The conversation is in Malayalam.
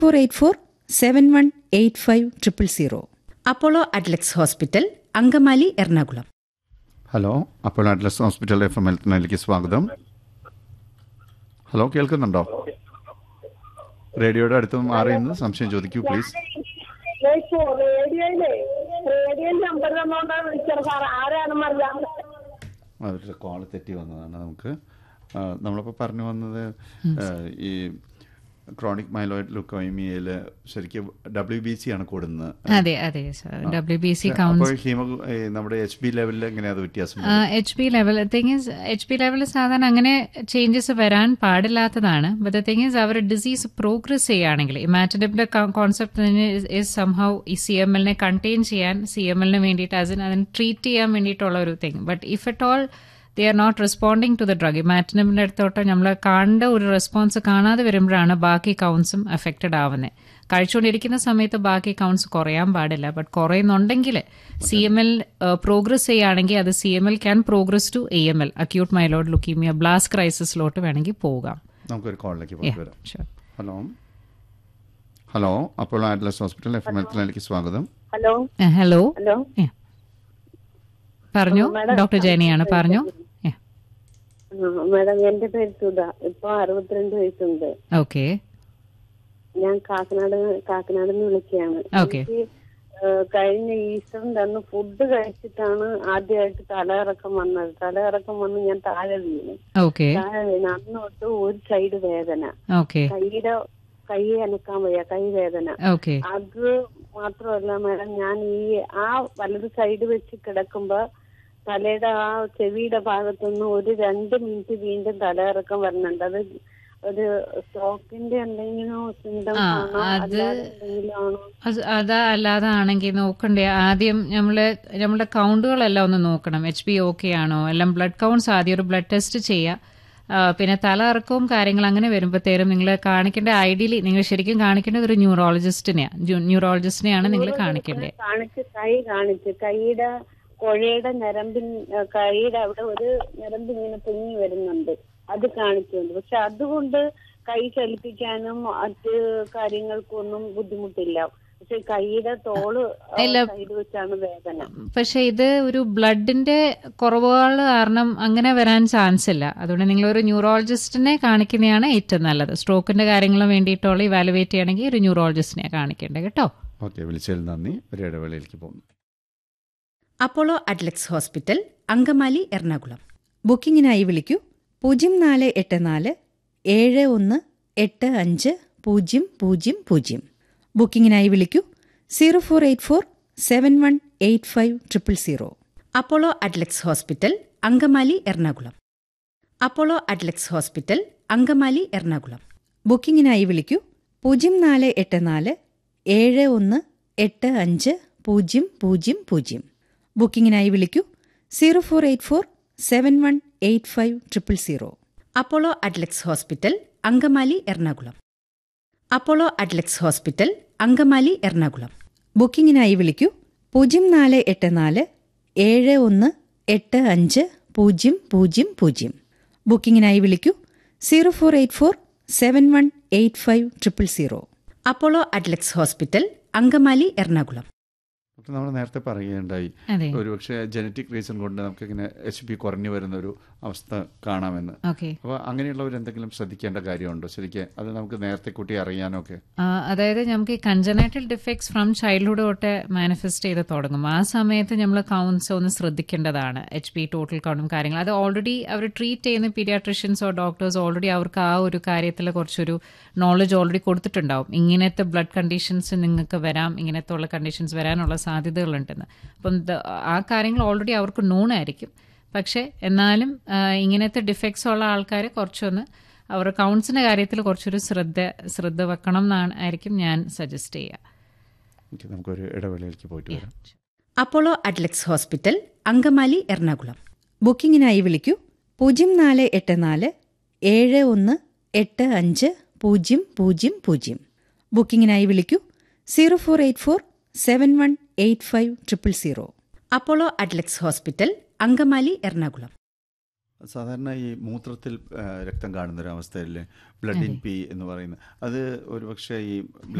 Four eight four seven one eight five triple zero Apollo Adlux hospital Angamaly Ernakulam hello അപ്പോൾ അഡ്ലസ് ഹോസ്പിറ്റൽ എഫ് എം ഹെൽത്തിനിലേക്ക് സ്വാഗതം ഹലോ കേൾക്കുന്നുണ്ടോ റേഡിയോയുടെ അടുത്ത് മാറി നിന്ന് സംശയം ചോദിക്കൂ പ്ലീസ് റേഡിയോയിലേ റേഡിയോ നമ്പർ തന്നോണ്ടാണ് വിളിച്ചത് സാർ ആരാണെന്ന് അറിയാം അവരുടെ കോൾ തെറ്റി വന്നതാണ് നമുക്ക് ആ, നമ്മളിപ്പോൾ പറഞ്ഞു വന്നത് ആ, ഈ ക്രോണിക് മൈലോയിഡ് ലുക്കോയിമിയയിൽ ശരിക്കും ഡബ്ല്യു ബി സി ആണ് കൂടുന്നത് അതെ അതെ ഡബ്ല്യു ബി സി അപ്പോൾ കൗൺസ് ഹീമോ ഈ നമ്മുടെ എച്ച് ബി ലെവലിൽ എങ്ങനെയാ അത് വ്യത്യാസം H P level thing is H P level സാധാരണ അങ്ങനെ ചേഞ്ചസ് വരാൻ പാടില്ലാത്തതാണ് ബട്ട് ദ തിങ് ഇസ് അവർ ഡിസീസ് പ്രോഗ്രസ് ചെയ്യുകയാണെങ്കിൽ ഇമാറ്റിനിന്റെ കോൺസെപ്റ്റ് തന്നെ ഇസ് സംഹൗ ഈ സി എം എല്ലിനെ കണ്ടെയ്ൻ ചെയ്യാൻ സി എം എല്ലിന് വേണ്ടിയിട്ട് അതിന് അതിന് ട്രീറ്റ് ചെയ്യാൻ വേണ്ടിയിട്ടുള്ള ഒരു thing but if at all they are not responding to the drug ഇമാറ്റിനിന്റെ അടുത്തോട്ട് നമ്മൾ കാണേണ്ട ഒരു റെസ്പോൺസ് കാണാതെ വരുമ്പോഴാണ് ബാക്കി കൗണ്ട്സും അഫക്റ്റഡ് ആവുന്നത് കഴിച്ചുകൊണ്ടിരിക്കുന്ന സമയത്ത് ബാക്കി കൗണ്ട്സ് കുറയാൻ പാടില്ല ബട്ട് കുറയുന്നുണ്ടെങ്കിൽ സി എം എൽ പ്രോഗ്രസ് ചെയ്യുകയാണെങ്കിൽ അത് C M L can progress to A M L acute myeloid leukaemia blast ക്രൈസിസിലോട്ട് വേണമെങ്കിൽ പോകാം നമുക്കൊരു കോളിലേക്ക് പോയിട്ട് വരാം Sure. ഹലോ ഹലോ അപ്പോൾ അഡ്ലസ് ഹോസ്പിറ്റൽ എഫ് എം ഹെൽത്തിനിലേക്ക് സ്വാഗതം ഹലോ ഹലോ ഹലോ പറഞ്ഞു madam. ഡോക്ടർ ജേനിയാണ് പറഞ്ഞു മാഡം എന്റെ പേര് സുധ ഇപ്പൊ അറുപത്തിരണ്ട് വയസ്സുണ്ട് ഓക്കെ ഞാൻ കാക്കനാട് കാക്കനാട് നിന്ന് വിളിക്കുകയാണ് Okay. എനിക്ക്, ഏഹ്, കഴിഞ്ഞ ഈസ്റ്ററിന്റെ അന്ന് ഫുഡ് കഴിച്ചിട്ടാണ് ആദ്യമായിട്ട് തലയിറക്കം വന്നത് തലയിറക്കം വന്ന് ഞാൻ താഴെ വീണു ഓക്കെ താഴെ വീണു അന്ന് തൊട്ട് ഒരു സൈഡ് വേദന ഓക്കെ കൈയുടെ കൈ അനക്കാൻ വയ്യ കൈ വേദന ഓക്കെ അത് മാത്രമല്ല മാഡം ഞാൻ ഈ ആ വലത് സൈഡ് വെച്ച് കിടക്കുമ്പോ തലയുടെ ആ ചെവിയുടെ ഭാഗത്തുനിന്ന് ഒരു രണ്ട് മിനിറ്റ് വീണ്ടും തലയിറക്കം വരുന്നുണ്ട് അത് ഒരു സ്ട്രോക്കിന്റെ എന്തെങ്കിലും സിംറ്റംസ് ആ, ആണോ അത് അല്ലാതെ എന്തെങ്കിലും ആണോ അത് അതാ അല്ലാതെ ആണെങ്കിൽ നോക്കണ്ടേ ആദ്യം നമ്മള് നമ്മുടെ കൗണ്ടുകളെല്ലാം ഒന്ന് നോക്കണം എച്ച് ബി ഓക്കെ ആണോ എല്ലാം ബ്ലഡ് കൗണ്ട്സ് ആദ്യം ഒരു ബ്ലഡ് ടെസ്റ്റ് ചെയ്യുക ആ, പിന്നെ തല ഇറക്കവും കാര്യങ്ങൾ അങ്ങനെ വരുമ്പോഴത്തേരും നിങ്ങൾ കാണിക്കേണ്ട ഐഡിയലി നിങ്ങൾ ശരിക്കും കാണിക്കേണ്ടത് ഒരു ന്യൂറോളജിസ്റ്റിനെയാണ് ന്യൂറോളജിസ്റ്റിനെയാണ് നിങ്ങൾ കാണിക്കേണ്ടത് കാണിച്ച് കൈ കാണിച്ച് കൈയുടെ കുഴയുടെ ഞരമ്പിൻ ഏഹ്, കൈയുടെ അവിടെ ഒരു ഞരമ്പ് ഇങ്ങനെ പൊങ്ങി വരുന്നുണ്ട് അത് കാണിക്കുന്നുണ്ട് പക്ഷെ അതുകൊണ്ട് കൈ ചലിപ്പിക്കാനും മറ്റ് കാര്യങ്ങൾക്കൊന്നും ബുദ്ധിമുട്ടില്ല പക്ഷെ കൈയുടെ തോള് ഇല്ല. സൈഡ് വെച്ചാണ് വേദന പക്ഷെ ഇത് ഒരു ബ്ലഡിന്റെ കുറവുകൾ കാരണം അങ്ങനെ വരാൻ ചാൻസ് ഇല്ല അതുകൊണ്ട് നിങ്ങൾ ഒരു ന്യൂറോളജിസ്റ്റിനെ കാണിക്കുന്നതാണ് ഏറ്റവും നല്ലത് സ്ട്രോക്കിന്റെ കാര്യങ്ങളും വേണ്ടിയിട്ടുള്ള ഇവാലുവേറ്റ് ചെയ്യണമെങ്കിൽ ഒരു ന്യൂറോളജിസ്റ്റിനെ കാണിക്കേണ്ടത് കേട്ടോ ഓക്കെ വിളിച്ചതിൽ നന്ദി ഒരു ഇടവേളയിലേക്ക് പോകുന്നു Apollo Adlux hospital Angamaly Ernakulam ബുക്കിംഗിനായി വിളിക്കൂ പൂജ്യം നാല് എട്ട് നാല് ഏഴ് ഒന്ന് എട്ട് അഞ്ച് പൂജ്യം പൂജ്യം പൂജ്യം ബുക്കിംഗിനായി വിളിക്കൂ zero four eight four seven one eight five triple zero Apollo Adlux hospital Angamaly Ernakulam Apollo Adlux hospital Angamaly Ernakulam ബുക്കിംഗിനായി വിളിക്കൂ പൂജ്യം നാല് എട്ട് നാല് ഏഴ് ഒന്ന് എട്ട് അഞ്ച് പൂജ്യം പൂജ്യം പൂജ്യം ബുക്കിംഗിനായി വിളിക്കൂ zero four eight four seven one eight five triple zero Apollo Adlux hospital Angamaly Ernakulam Apollo Adlux hospital Angamaly Ernakulam ബുക്കിംഗിനായി വിളിക്കൂ പൂജ്യം നാല് എട്ട് നാല് ഏഴ് ഒന്ന് എട്ട് അഞ്ച് പൂജ്യം പൂജ്യം പൂജ്യം ബുക്കിംഗിനായി വിളിക്കൂ zero four eight four seven one eight five triple zero Apollo Adlux hospital Angamaly Ernakulam അപ്പോൾ നമ്മൾ നേരത്തെ പറയുകയുണ്ടായി അതെ ഒരുപക്ഷെ ജനറ്റിക് റീസൺ കൊണ്ട് നമുക്കിങ്ങനെ എച്ച് പി കുറഞ്ഞു വരുന്ന ഒരു അവസ്ഥ കാണാമെന്ന് ഓക്കെ അപ്പോൾ അങ്ങനെയുള്ളവർ എന്തെങ്കിലും ശ്രദ്ധിക്കേണ്ട കാര്യമുണ്ടോ ശരിക്കും അത് നമുക്ക് നേരത്തെ കൂട്ടി അറിയാനൊക്കെ അതായത് നമുക്ക് ഈ കൺജനൈറ്റൽ ഡിഫക്ട്സ് ഫ്രം ചൈൽഡ്ഹുഡ് തൊട്ട് മാനിഫെസ്റ്റ് ചെയ്ത് തുടങ്ങും ആ സമയത്ത് നമ്മൾ കൗണ്ട്സ് ഒന്ന് ശ്രദ്ധിക്കേണ്ടതാണ് എച്ച് പി ടോട്ടൽ കൗണ്ടും കാര്യങ്ങൾ അത് ഓൾറെഡി അവർ ട്രീറ്റ് ചെയ്യുന്ന പീഡിയാട്രിഷ്യൻസോ ഡോക്ടേഴ്സ് ഓൾറെഡി അവർക്ക് ആ ഒരു കാര്യത്തിൽ കുറച്ചൊരു നോളജ് ഓൾറെഡി കൊടുത്തിട്ടുണ്ടാവും ഇങ്ങനത്തെ ബ്ലഡ് കണ്ടീഷൻസ് നിങ്ങൾക്ക് വരാം ഇങ്ങനത്തെ ഉള്ള കണ്ടീഷൻസ് വരാനുള്ള സാധ്യതകളുണ്ടെന്ന് അപ്പം ദ- ആ കാര്യങ്ങൾ ഓൾറെഡി അവർക്ക് നോൺ ആയിരിക്കും പക്ഷേ എന്നാലും ആ, ഇങ്ങനത്തെ ഡിഫക്ട്സ് ഉള്ള ആൾക്കാർ കുറച്ചൊന്ന് അവർ കൗൺസിൻ്റെ കാര്യത്തിൽ കുറച്ചൊരു ശ്രദ്ധ ശ്രദ്ധ വെക്കണം എന്നാണ് ആയിരിക്കും ഞാൻ സജസ്റ്റ് ചെയ്യുക ഓക്കെ നമുക്കൊരു ഇടവേളയിലേക്ക് പോയിട്ട് വരാം Apollo Adlux hospital Angamaly Ernakulam ബുക്കിംഗിനായി വിളിക്കൂ പൂജ്യം നാല് എട്ട് നാല് ഏഴ് ഒന്ന് എട്ട് അഞ്ച് പൂജ്യം പൂജ്യം പൂജ്യം ബുക്കിംഗിനായി വിളിക്കൂ zero four eight four seven one eight five triple zero Apollo Adlux hospital Angamaly Ernakulam സാധാരണ ഈ മൂത്രത്തിൽ ആ, രക്തം കാണുന്ന ഒരു അവസ്ഥയിൽ ബ്ലഡ് ഇൻ പി എന്ന് പറയുന്നത് അത് ഒരുപക്ഷെ ഈ